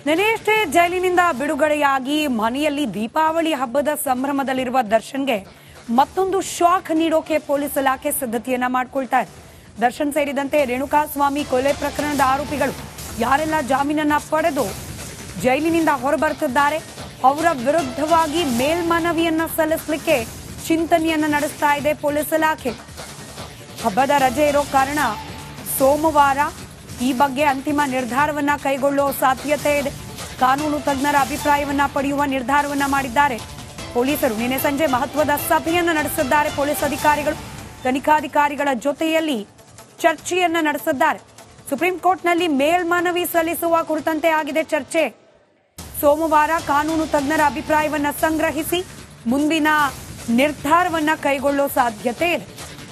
ನೆನೆಯಷ್ಟೇ ಜೈಲಿನಿಂದ ಬಿಡುಗಡೆಯಾಗಿ ಮನೆಯಲ್ಲಿ ದೀಪಾವಳಿ ಹಬ್ಬದ ಸಂಭ್ರಮದಲ್ಲಿರುವ ದರ್ಶನ್ಗೆ ಮತ್ತೊಂದು ಶಾಕ್ ನೀಡೋಕೆ ಪೊಲೀಸ್ ಇಲಾಖೆ ಸಿದ್ಧತೆಯನ್ನ ಮಾಡ್ಕೊಳ್ತಾ ಇದೆ ದರ್ಶನ್ ಸೇರಿದಂತೆ ರೇಣುಕಾಸ್ವಾಮಿ ಕೊಲೆ ಪ್ರಕರಣದ ಆರೋಪಿಗಳು ಯಾರೆಲ್ಲ ಜಾಮೀನನ್ನ ಪಡೆದು ಜೈಲಿನಿಂದ ಹೊರಬರ್ತಿದ್ದಾರೆ ಅವರ ವಿರುದ್ಧವಾಗಿ ಮೇಲ್ಮನವಿಯನ್ನ ಸಲ್ಲಿಸಲಿಕ್ಕೆ ಚಿಂತನೆಯನ್ನ ನಡೆಸ್ತಾ ಇದೆ ಪೊಲೀಸ್ ಇಲಾಖೆ ಹಬ್ಬದ ರಜೆ ಇರೋ ಕಾರಣ ಸೋಮವಾರ ಈ ಬಗ್ಗೆ ಅಂತಿಮ ನಿರ್ಧಾರವನ್ನ ಕೈಗೊಳ್ಳುವ ಸಾಧ್ಯತೆ ಇದೆ ಕಾನೂನು ತಜ್ಞರ ಅಭಿಪ್ರಾಯವನ್ನ ಪಡೆಯುವ ನಿರ್ಧಾರವನ್ನ ಮಾಡಿದ್ದಾರೆ ಪೊಲೀಸರು ನಿನ್ನೆ ಸಂಜೆ ಮಹತ್ವದ ಸಭೆಯನ್ನ ನಡೆಸಿದ್ದಾರೆ ಪೊಲೀಸ್ ಅಧಿಕಾರಿಗಳು ತನಿಖಾಧಿಕಾರಿಗಳ ಜೊತೆಯಲ್ಲಿ ಚರ್ಚೆಯನ್ನ ನಡೆಸಿದ್ದಾರೆ ಸುಪ್ರೀಂ ಕೋರ್ಟ್ನಲ್ಲಿ ಮೇಲ್ಮನವಿ ಸಲ್ಲಿಸುವ ಕುರಿತಂತೆ ಆಗಿದೆ ಚರ್ಚೆ ಸೋಮವಾರ ಕಾನೂನು ತಜ್ಞರ ಅಭಿಪ್ರಾಯವನ್ನ ಸಂಗ್ರಹಿಸಿ ಮುಂದಿನ ನಿರ್ಧಾರವನ್ನ ಕೈಗೊಳ್ಳುವ ಸಾಧ್ಯತೆ ಇದೆ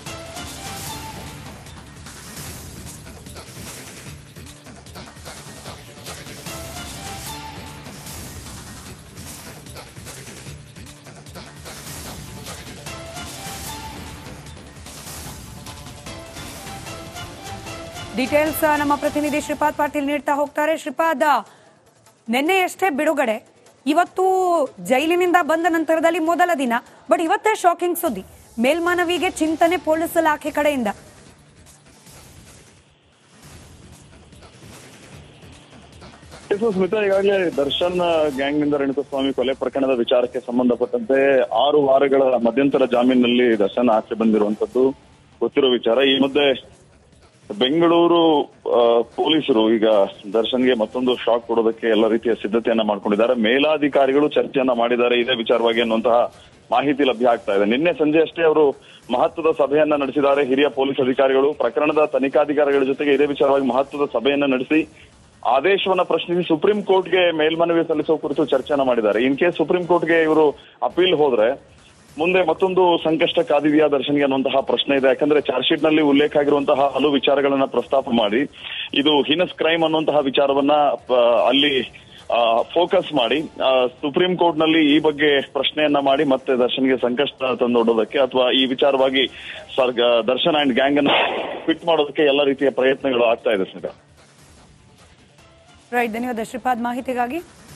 ಡೀಟೇಲ್ಸ್ ನಮ್ಮ ಪ್ರತಿನಿಧಿ ಶ್ರೀಪಾದ್ ಪಾಟೀಲ್ ನೀಡ್ತಾ ಹೋಗ್ತಾರೆ ಶ್ರೀಪಾದ್ ನಿನ್ನೆಯಷ್ಟೇ ಬಿಡುಗಡೆ ಇವತ್ತು ಜೈಲಿನಿಂದ ಬಂದ ನಂತರದಲ್ಲಿ ಮೊದಲ ದಿನ ಬಟ್ ಇವತ್ತೇ ಶಾಕಿಂಗ್ ಸುದ್ದಿ ಮೇಲ್ಮನವಿಗೆ ಚಿಂತನೆ ಪೊಲೀಸ್ ಇಲಾಖೆ ಕಡೆಯಿಂದ ಎಸ್ ಸ್ಮಿತಾ ಈಗಾಗಲೇ ದರ್ಶನ್ ಗ್ಯಾಂಗ್ ನಿಂದ ರೇಣುಕಸ್ವಾಮಿ ಕೊಲೆ ಪ್ರಕರಣದ ವಿಚಾರಕ್ಕೆ ಸಂಬಂಧಪಟ್ಟಂತೆ ಆರು ವಾರಗಳ ಮಧ್ಯಂತರ ಜಾಮೀನಿನಲ್ಲಿ ದರ್ಶನ್ ಆಚೆ ಬಂದಿರುವಂತದ್ದು ಗೊತ್ತಿರೋ ವಿಚಾರ ಈ ಮಧ್ಯೆ ಬೆಂಗಳೂರು ಆ, ಪೊಲೀಸರು ಈಗ ದರ್ಶನ್ಗೆ ಮತ್ತೊಂದು ಶಾಕ್ ಕೊಡೋದಕ್ಕೆ ಎಲ್ಲ ರೀತಿಯ ಸಿದ್ಧತೆಯನ್ನ ಮಾಡ್ಕೊಂಡಿದ್ದಾರೆ ಮೇಲಾಧಿಕಾರಿಗಳು ಚರ್ಚೆಯನ್ನ ಮಾಡಿದ್ದಾರೆ ಇದೇ ವಿಚಾರವಾಗಿ ಅನ್ನುವಂತಹ ಮಾಹಿತಿ ಲಭ್ಯ ಆಗ್ತಾ ಇದೆ ನಿನ್ನೆ ಸಂಜೆ ಅಷ್ಟೇ ಅವರು ಮಹತ್ವದ ಸಭೆಯನ್ನ ನಡೆಸಿದ್ದಾರೆ ಹಿರಿಯ ಪೊಲೀಸ್ ಅಧಿಕಾರಿಗಳು ಪ್ರಕರಣದ ತನಿಖಾಧಿಕಾರಿಗಳ ಜೊತೆಗೆ ಇದೇ ವಿಚಾರವಾಗಿ ಮಹತ್ವದ ಸಭೆಯನ್ನ ನಡೆಸಿ ಆದೇಶವನ್ನ ಪ್ರಶ್ನಿಸಿ ಸುಪ್ರೀಂ ಕೋರ್ಟ್ಗೆ ಮೇಲ್ಮನವಿ ಸಲ್ಲಿಸುವ ಕುರಿತು ಚರ್ಚೆಯನ್ನ ಮಾಡಿದ್ದಾರೆ ಇನ್ ಕೇಸ್ ಸುಪ್ರೀಂ ಕೋರ್ಟ್ಗೆ ಇವರು ಅಪೀಲ್ ಹೋದ್ರೆ ಮುಂದೆ ಮತ್ತೊಂದು ಸಂಕಷ್ಟ ಕಾದಿದೆಯಾ ದರ್ಶನ್ಗೆ ಅನ್ನುವಂತಹ ಪ್ರಶ್ನೆ ಇದೆ ಯಾಕಂದ್ರೆ ಚಾರ್ಜ್ ಶೀಟ್ ನಲ್ಲಿ ಉಲ್ಲೇಖ ಆಗಿರುವಂತಹ ಹಲವು ವಿಚಾರಗಳನ್ನ ಪ್ರಸ್ತಾಪ ಮಾಡಿ ಇದು ಹಿನಸ್ ಕ್ರೈಮ್ ಅನ್ನುವಂತಹ ವಿಚಾರವನ್ನ ಆ, ಅಲ್ಲಿ ಫೋಕಸ್ ಮಾಡಿ ಆ, ಸುಪ್ರೀಂ ಕೋರ್ಟ್ ನಲ್ಲಿ ಈ ಬಗ್ಗೆ ಪ್ರಶ್ನೆಯನ್ನ ಮಾಡಿ ಮತ್ತೆ ದರ್ಶನ್ಗೆ ಸಂಕಷ್ಟ ತಂದೊಡ್ಡೋದಕ್ಕೆ ಅಥವಾ ಈ ವಿಚಾರವಾಗಿ ಸರ್ಗ- ದರ್ಶನ್ ಅಂಡ್ ಗ್ಯಾಂಗ್ ಅನ್ನು ಫಿಟ್ ಮಾಡೋದಕ್ಕೆ ಎಲ್ಲ ರೀತಿಯ ಪ್ರಯತ್ನಗಳು ಆಗ್ತಾ ಇದೆ ಸರ್ ರೈಟ್ ಧನ್ಯವಾದ ಶ್ರೀಪಾದ್ ಮಾಹಿತಿಗಾಗಿ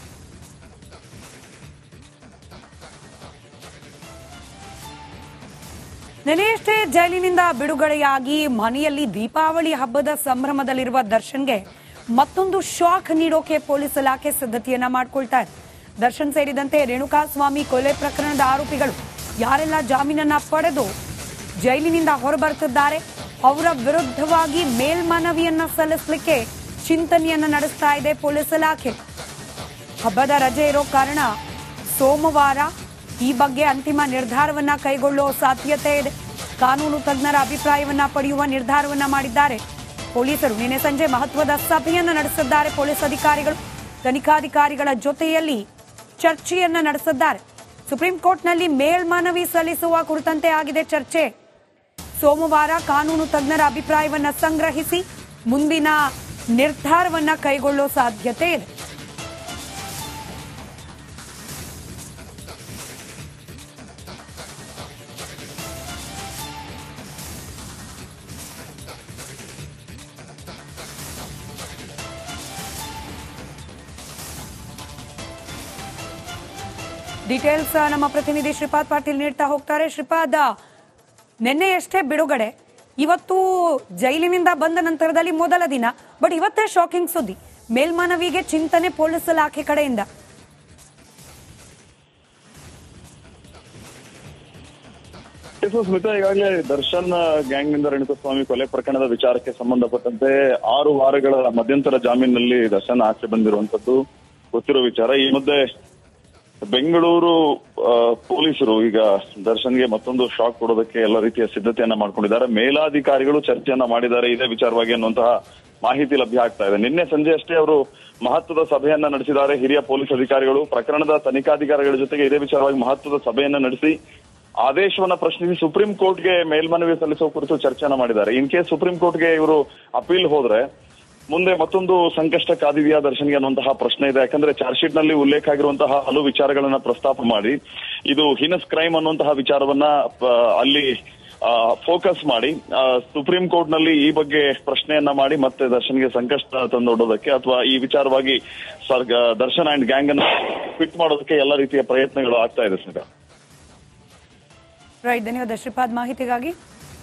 ನೆನೆಯಷ್ಟೇ ಜೈಲಿನಿಂದ ಬಿಡುಗಡೆಯಾಗಿ ಮನೆಯಲ್ಲಿ ದೀಪಾವಳಿ ಹಬ್ಬದ ಸಂಭ್ರಮದಲ್ಲಿರುವ ದರ್ಶನ್ಗೆ ಮತ್ತೊಂದು ಶಾಕ್ ನೀಡೋಕೆ ಪೊಲೀಸ್ ಇಲಾಖೆ ಸಿದ್ಧತೆಯನ್ನ ಮಾಡ್ಕೊಳ್ತಾ ಇದೆ ದರ್ಶನ್ ಸೇರಿದಂತೆ ರೇಣುಕಾಸ್ವಾಮಿ ಕೊಲೆ ಪ್ರಕರಣದ ಆರೋಪಿಗಳು ಯಾರೆಲ್ಲ ಜಾಮೀನನ್ನ ಪಡೆದು ಜೈಲಿನಿಂದ ಹೊರಬರ್ತಿದ್ದಾರೆ ಅವರ ವಿರುದ್ಧವಾಗಿ ಮೇಲ್ಮನವಿಯನ್ನ ಸಲ್ಲಿಸಲಿಕ್ಕೆ ಚಿಂತನೆಯನ್ನ ನಡೆಸ್ತಾ ಇದೆ ಪೊಲೀಸ್ ಇಲಾಖೆ ಹಬ್ಬದ ರಜೆ ಇರೋ ಕಾರಣ ಸೋಮವಾರ ಈ ಬಗ್ಗೆ ಅಂತಿಮ ನಿರ್ಧಾರವನ್ನ ಕೈಗೊಳ್ಳುವ ಸಾಧ್ಯತೆ ಇದೆ ಕಾನೂನು ತಜ್ಞರ ಅಭಿಪ್ರಾಯವನ್ನ ಪಡೆಯುವ ನಿರ್ಧಾರವನ್ನ ಮಾಡಿದ್ದಾರೆ ಪೊಲೀಸರು ನಿನ್ನೆ ಸಂಜೆ ಮಹತ್ವದ ಸಭೆಯನ್ನ ನಡೆಸಿದ್ದಾರೆ ಪೊಲೀಸ್ ಅಧಿಕಾರಿಗಳು ತನಿಖಾಧಿಕಾರಿಗಳ ಜೊತೆಯಲ್ಲಿ ಚರ್ಚೆಯನ್ನ ನಡೆಸಿದ್ದಾರೆ ಸುಪ್ರೀಂ ಕೋರ್ಟ್ನಲ್ಲಿ ಮೇಲ್ಮನವಿ ಸಲ್ಲಿಸುವ ಕುರಿತಂತೆ ಆಗಿದೆ ಚರ್ಚೆ ಸೋಮವಾರ ಕಾನೂನು ತಜ್ಞರ ಅಭಿಪ್ರಾಯವನ್ನ ಸಂಗ್ರಹಿಸಿ ಮುಂದಿನ ನಿರ್ಧಾರವನ್ನ ಕೈಗೊಳ್ಳುವ ಸಾಧ್ಯತೆ ಇದೆ ಡೀಟೇಲ್ಸ್ ನಮ್ಮ ಪ್ರತಿನಿಧಿ ಶ್ರೀಪಾದ್ ಪಾಟೀಲ್ ನೀಡ್ತಾ ಹೋಗ್ತಾರೆ ಶ್ರೀಪಾದ್ ನಿನ್ನೆಯಷ್ಟೇ ಬಿಡುಗಡೆ ಇವತ್ತು ಜೈಲಿನಿಂದ ಬಂದ ನಂತರದಲ್ಲಿ ಮೊದಲ ದಿನ ಬಟ್ ಇವತ್ತೇ ಶಾಕಿಂಗ್ ಸುದ್ದಿ ಮೇಲ್ಮನವಿಗೆ ಚಿಂತನೆ ಪೊಲೀಸ್ ಇಲಾಖೆ ಕಡೆಯಿಂದ ಎಸ್ ಸ್ಮಿತಾ ಈಗಾಗಲೇ ದರ್ಶನ್ ಗ್ಯಾಂಗ್ ನಿಂದ ರೇಣುಕಸ್ವಾಮಿ ಕೊಲೆ ಪ್ರಕರಣದ ವಿಚಾರಕ್ಕೆ ಸಂಬಂಧಪಟ್ಟಂತೆ ಆರು ವಾರಗಳ ಮಧ್ಯಂತರ ಜಾಮೀನಿನಲ್ಲಿ ದರ್ಶನ್ ಆಚೆ ಬಂದಿರುವಂತದ್ದು ಗೊತ್ತಿರೋ ವಿಚಾರ ಈ ಮಧ್ಯೆ ಬೆಂಗಳೂರು ಆ, ಪೊಲೀಸರು ಈಗ ದರ್ಶನ್ಗೆ ಮತ್ತೊಂದು ಶಾಕ್ ಕೊಡೋದಕ್ಕೆ ಎಲ್ಲ ರೀತಿಯ ಸಿದ್ಧತೆಯನ್ನ ಮಾಡ್ಕೊಂಡಿದ್ದಾರೆ ಮೇಲಾಧಿಕಾರಿಗಳು ಚರ್ಚೆಯನ್ನ ಮಾಡಿದ್ದಾರೆ ಇದೇ ವಿಚಾರವಾಗಿ ಅನ್ನುವಂತಹ ಮಾಹಿತಿ ಲಭ್ಯ ಆಗ್ತಾ ಇದೆ ನಿನ್ನೆ ಸಂಜೆ ಅಷ್ಟೇ ಅವರು ಮಹತ್ವದ ಸಭೆಯನ್ನ ನಡೆಸಿದ್ದಾರೆ ಹಿರಿಯ ಪೊಲೀಸ್ ಅಧಿಕಾರಿಗಳು ಪ್ರಕರಣದ ತನಿಖಾಧಿಕಾರಿಗಳ ಜೊತೆಗೆ ಇದೇ ವಿಚಾರವಾಗಿ ಮಹತ್ವದ ಸಭೆಯನ್ನ ನಡೆಸಿ ಆದೇಶವನ್ನ ಪ್ರಶ್ನಿಸಿ ಸುಪ್ರೀಂ ಕೋರ್ಟ್ಗೆ ಮೇಲ್ಮನವಿ ಸಲ್ಲಿಸುವ ಕುರಿತು ಚರ್ಚೆಯನ್ನ ಮಾಡಿದ್ದಾರೆ ಇನ್ ಕೇಸ್ ಸುಪ್ರೀಂ ಕೋರ್ಟ್ಗೆ ಇವರು ಅಪೀಲ್ ಹೋದ್ರೆ ಮುಂದೆ ಮತ್ತೊಂದು ಸಂಕಷ್ಟ ಕಾದಿದೆಯಾ ದರ್ಶನ್ಗೆ ಅನ್ನುವಂತಹ ಪ್ರಶ್ನೆ ಇದೆ ಯಾಕಂದ್ರೆ ಚಾರ್ಜ್ ಶೀಟ್ ನಲ್ಲಿ ಉಲ್ಲೇಖ ಆಗಿರುವಂತಹ ಹಲವು ವಿಚಾರಗಳನ್ನ ಪ್ರಸ್ತಾಪ ಮಾಡಿ ಇದು ಹಿನಸ್ ಕ್ರೈಮ್ ಅನ್ನುವಂತಹ ವಿಚಾರವನ್ನ ಆ, ಅಲ್ಲಿ ಫೋಕಸ್ ಮಾಡಿ ಆ, ಸುಪ್ರೀಂ ಕೋರ್ಟ್ ನಲ್ಲಿ ಈ ಬಗ್ಗೆ ಪ್ರಶ್ನೆಯನ್ನ ಮಾಡಿ ಮತ್ತೆ ದರ್ಶನ್ಗೆ ಸಂಕಷ್ಟ ತಂದೊಡ್ಡೋದಕ್ಕೆ ಅಥವಾ ಈ ವಿಚಾರವಾಗಿ ಸರ್ ಗ- ದರ್ಶನ್ ಅಂಡ್ ಗ್ಯಾಂಗ್ ಅನ್ನು ಫಿಟ್ ಮಾಡೋದಕ್ಕೆ ಎಲ್ಲ ರೀತಿಯ ಪ್ರಯತ್ನಗಳು ಆಗ್ತಾ ಇದೆ ಸ್ಮಿತಾ ರೈಟ್ ಧನ್ಯವಾದ ಶ್ರೀಪಾದ್ ಮಾಹಿತಿಗಾಗಿ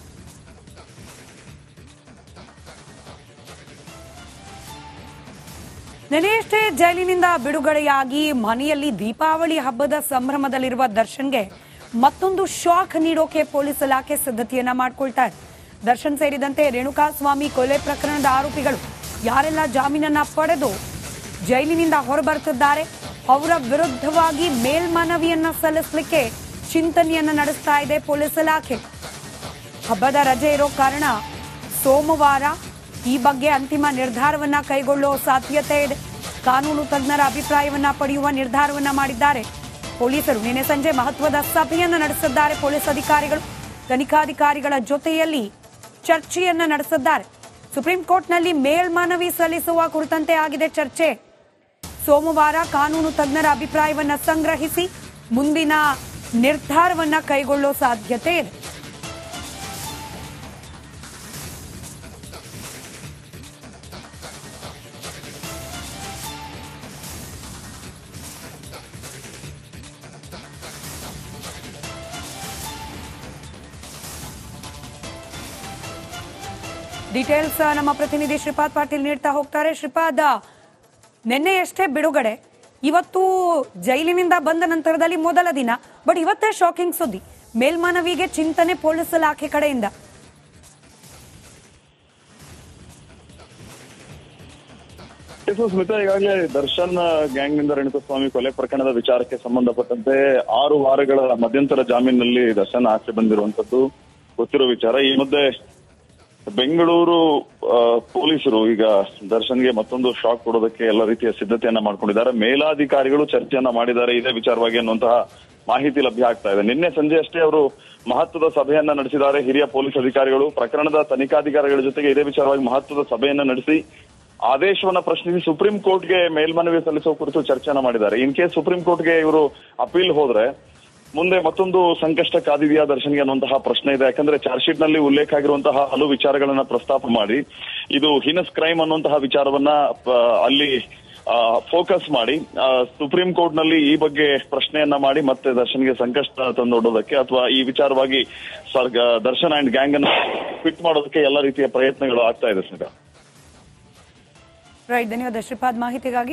ನೆನೆಯಷ್ಟೇ ಜೈಲಿನಿಂದ ಬಿಡುಗಡೆಯಾಗಿ ಮನೆಯಲ್ಲಿ ದೀಪಾವಳಿ ಹಬ್ಬದ ಸಂಭ್ರಮದಲ್ಲಿರುವ ದರ್ಶನ್ಗೆ ಮತ್ತೊಂದು ಶಾಕ್ ನೀಡೋಕೆ ಪೊಲೀಸ್ ಇಲಾಖೆ ಸಿದ್ಧತೆಯನ್ನ ಮಾಡ್ಕೊಳ್ತಾ ಇದೆ ದರ್ಶನ್ ಸೇರಿದಂತೆ ರೇಣುಕಾಸ್ವಾಮಿ ಕೊಲೆ ಪ್ರಕರಣದ ಆರೋಪಿಗಳು ಯಾರೆಲ್ಲ ಜಾಮೀನನ್ನ ಪಡೆದು ಜೈಲಿನಿಂದ ಹೊರಬರುತ್ತಿದ್ದಾರೆ ಅವರ ವಿರುದ್ಧವಾಗಿ ಮೇಲ್ಮನವಿಯನ್ನ ಸಲ್ಲಿಸಲಿಕ್ಕೆ ಚಿಂತನೆಯನ್ನ ನಡೆಸ್ತಾ ಇದೆ ಪೊಲೀಸ್ ಇಲಾಖೆ ಹಬ್ಬದ ರಜೆ ಇರೋ ಕಾರಣ ಸೋಮವಾರ ಈ ಬಗ್ಗೆ ಅಂತಿಮ ನಿರ್ಧಾರವನ್ನ ಕೈಗೊಳ್ಳುವ ಸಾಧ್ಯತೆ ಇದೆ ಕಾನೂನು ತಜ್ಞರ ಅಭಿಪ್ರಾಯವನ್ನ ಪಡೆಯುವ ನಿರ್ಧಾರವನ್ನ ಮಾಡಿದ್ದಾರೆ ಪೊಲೀಸರು ನಿನ್ನೆ ಸಂಜೆ ಮಹತ್ವದ ಸಭೆಯನ್ನ ನಡೆಸಿದ್ದಾರೆ ಪೊಲೀಸ್ ಅಧಿಕಾರಿಗಳು ತನಿಖಾಧಿಕಾರಿಗಳ ಜೊತೆಯಲ್ಲಿ ಚರ್ಚೆಯನ್ನ ನಡೆಸಿದ್ದಾರೆ ಸುಪ್ರೀಂ ಕೋರ್ಟ್ನಲ್ಲಿ ಮೇಲ್ಮನವಿ ಸಲ್ಲಿಸುವ ಕುರಿತಂತೆ ಆಗಿದೆ ಚರ್ಚೆ ಸೋಮವಾರ ಕಾನೂನು ತಜ್ಞರ ಅಭಿಪ್ರಾಯವನ್ನ ಸಂಗ್ರಹಿಸಿ ಮುಂದಿನ ನಿರ್ಧಾರವನ್ನ ಕೈಗೊಳ್ಳೋ ಸಾಧ್ಯತೆ ಇದೆ ಡೀಟೇಲ್ಸ್ ನಮ್ಮ ಪ್ರತಿನಿಧಿ ಶ್ರೀಪಾದ್ ಪಾಟೀಲ್ ನೀಡ್ತಾ ಹೋಗ್ತಾರೆ ಶ್ರೀಪಾದ್ ನಿನ್ನೆಯಷ್ಟೇ ಬಿಡುಗಡೆ ಇವತ್ತು ಜೈಲಿನಿಂದ ಬಂದ ನಂತರದಲ್ಲಿ ಮೊದಲ ದಿನ ಬಟ್ ಇವತ್ತೇ ಶಾಕಿಂಗ್ ಸುದ್ದಿ ಮೇಲ್ಮನವಿಗೆ ಚಿಂತನೆ ಪೊಲೀಸ್ ಇಲಾಖೆ ಕಡೆಯಿಂದ ಎಸ್ ಸ್ಮಿತಾ ಈಗಾಗಲೇ ದರ್ಶನ್ ಗ್ಯಾಂಗ್ ನಿಂದ ರೇಣುಕಸ್ವಾಮಿ ಕೊಲೆ ಪ್ರಕರಣದ ವಿಚಾರಕ್ಕೆ ಸಂಬಂಧಪಟ್ಟಂತೆ ಆರು ವಾರಗಳ ಮಧ್ಯಂತರ ಜಾಮೀನಿನಲ್ಲಿ ದರ್ಶನ್ ಆಚೆ ಬಂದಿರುವಂತದ್ದು ಗೊತ್ತಿರೋ ವಿಚಾರ ಈ ಮಧ್ಯೆ ಬೆಂಗಳೂರು ಆ, ಪೊಲೀಸರು ಈಗ ದರ್ಶನ್ಗೆ ಮತ್ತೊಂದು ಶಾಕ್ ಕೊಡೋದಕ್ಕೆ ಎಲ್ಲ ರೀತಿಯ ಸಿದ್ಧತೆಯನ್ನ ಮಾಡ್ಕೊಂಡಿದ್ದಾರೆ ಮೇಲಾಧಿಕಾರಿಗಳು ಚರ್ಚೆಯನ್ನ ಮಾಡಿದ್ದಾರೆ ಇದೇ ವಿಚಾರವಾಗಿ ಅನ್ನುವಂತಹ ಮಾಹಿತಿ ಲಭ್ಯ ಆಗ್ತಾ ಇದೆ ನಿನ್ನೆ ಸಂಜೆ ಅಷ್ಟೇ ಅವರು ಮಹತ್ವದ ಸಭೆಯನ್ನ ನಡೆಸಿದ್ದಾರೆ ಹಿರಿಯ ಪೊಲೀಸ್ ಅಧಿಕಾರಿಗಳು ಪ್ರಕರಣದ ತನಿಖಾಧಿಕಾರಿಗಳ ಜೊತೆಗೆ ಇದೇ ವಿಚಾರವಾಗಿ ಮಹತ್ವದ ಸಭೆಯನ್ನ ನಡೆಸಿ ಆದೇಶವನ್ನ ಪ್ರಶ್ನಿಸಿ ಸುಪ್ರೀಂ ಕೋರ್ಟ್ಗೆ ಮೇಲ್ಮನವಿ ಸಲ್ಲಿಸುವ ಕುರಿತು ಚರ್ಚೆನ ಮಾಡಿದ್ದಾರೆ ಇನ್ ಕೇಸ್ ಸುಪ್ರೀಂ ಕೋರ್ಟ್ಗೆ ಇವರು ಅಪೀಲ್ ಹೋದ್ರೆ ಮುಂದೆ ಮತ್ತೊಂದು ಸಂಕಷ್ಟ ಕಾದಿದೆಯಾ ದರ್ಶನ್ಗೆ ಅನ್ನುವಂತಹ ಪ್ರಶ್ನೆ ಇದೆ ಯಾಕಂದ್ರೆ ಚಾರ್ಜ್ ಶೀಟ್ ನಲ್ಲಿ ಉಲ್ಲೇಖ ಆಗಿರುವಂತಹ ಹಲವು ವಿಚಾರಗಳನ್ನ ಪ್ರಸ್ತಾಪ ಮಾಡಿ ಇದು ಹಿನಸ್ ಕ್ರೈಮ್ ಅನ್ನುವಂತಹ ವಿಚಾರವನ್ನ ಆ, ಅಲ್ಲಿ ಫೋಕಸ್ ಮಾಡಿ ಆ, ಸುಪ್ರೀಂ ಕೋರ್ಟ್ ನಲ್ಲಿ ಈ ಬಗ್ಗೆ ಪ್ರಶ್ನೆಯನ್ನ ಮಾಡಿ ಮತ್ತೆ ದರ್ಶನ್ಗೆ ಸಂಕಷ್ಟ ತಂದೊಡ್ಡೋದಕ್ಕೆ ಅಥವಾ ಈ ವಿಚಾರವಾಗಿ ಸರ್ ಗ- ದರ್ಶನ್ ಅಂಡ್ ಗ್ಯಾಂಗ್ ಅನ್ನು ಫಿಟ್ ಮಾಡೋದಕ್ಕೆ ಎಲ್ಲ ರೀತಿಯ ಪ್ರಯತ್ನಗಳು ಆಗ್ತಾ ಇದೆ ಸ್ಮಿತಾ ರೈಟ್ ಧನ್ಯವಾದ ಶ್ರೀಪಾದ್ ಮಾಹಿತಿಗಾಗಿ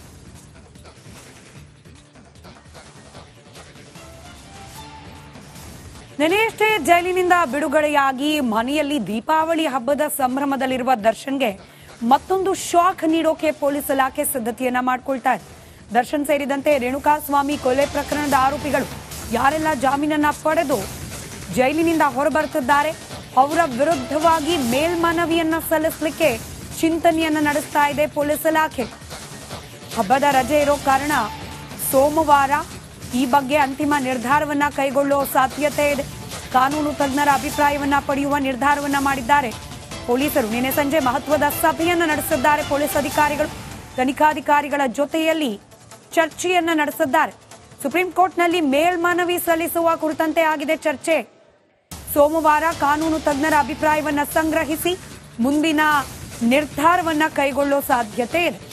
ನೆನೆಯಷ್ಟೇ ಜೈಲಿನಿಂದ ಬಿಡುಗಡೆಯಾಗಿ ಮನೆಯಲ್ಲಿ ದೀಪಾವಳಿ ಹಬ್ಬದ ಸಂಭ್ರಮದಲ್ಲಿರುವ ದರ್ಶನ್ಗೆ ಮತ್ತೊಂದು ಶಾಕ್ ನೀಡೋಕೆ ಪೊಲೀಸ್ ಇಲಾಖೆ ಸಿದ್ಧತೆಯನ್ನ ಮಾಡ್ಕೊಳ್ತಾ ಇದೆ ದರ್ಶನ್ ಸೇರಿದಂತೆ ರೇಣುಕಾಸ್ವಾಮಿ ಕೊಲೆ ಪ್ರಕರಣದ ಆರೋಪಿಗಳು ಯಾರೆಲ್ಲ ಜಾಮೀನನ್ನ ಪಡೆದು ಜೈಲಿನಿಂದ ಹೊರಬರುತ್ತಿದ್ದಾರೆ ಅವರ ವಿರುದ್ಧವಾಗಿ ಮೇಲ್ಮನವಿಯನ್ನ ಸಲ್ಲಿಸಲಿಕ್ಕೆ ಚಿಂತನೆಯನ್ನ ನಡೆಸ್ತಾ ಇದೆ ಪೊಲೀಸ್ ಇಲಾಖೆ ಹಬ್ಬದ ರಜೆ ಇರೋ ಕಾರಣ ಸೋಮವಾರ ಈ ಬಗ್ಗೆ ಅಂತಿಮ ನಿರ್ಧಾರವನ್ನ ಕೈಗೊಳ್ಳುವ ಸಾಧ್ಯತೆ ಇದೆ ಕಾನೂನು ತಜ್ಞರ ಅಭಿಪ್ರಾಯವನ್ನ ಪಡೆಯುವ ನಿರ್ಧಾರವನ್ನ ಮಾಡಿದ್ದಾರೆ ಪೊಲೀಸರು ನಿನ್ನೆ ಸಂಜೆ ಮಹತ್ವದ ಸಭೆಯನ್ನ ನಡೆಸಿದ್ದಾರೆ ಪೊಲೀಸ್ ಅಧಿಕಾರಿಗಳು ತನಿಖಾಧಿಕಾರಿಗಳ ಜೊತೆಯಲ್ಲಿ ಚರ್ಚೆಯನ್ನ ನಡೆಸಿದ್ದಾರೆ ಸುಪ್ರೀಂ ಕೋರ್ಟ್ನಲ್ಲಿ ಮೇಲ್ಮನವಿ ಸಲ್ಲಿಸುವ ಕುರಿತಂತೆ ಆಗಿದೆ ಚರ್ಚೆ ಸೋಮವಾರ ಕಾನೂನು ತಜ್ಞರ ಅಭಿಪ್ರಾಯವನ್ನ ಸಂಗ್ರಹಿಸಿ ಮುಂದಿನ ನಿರ್ಧಾರವನ್ನ ಕೈಗೊಳ್ಳೋ ಸಾಧ್ಯತೆ ಇದೆ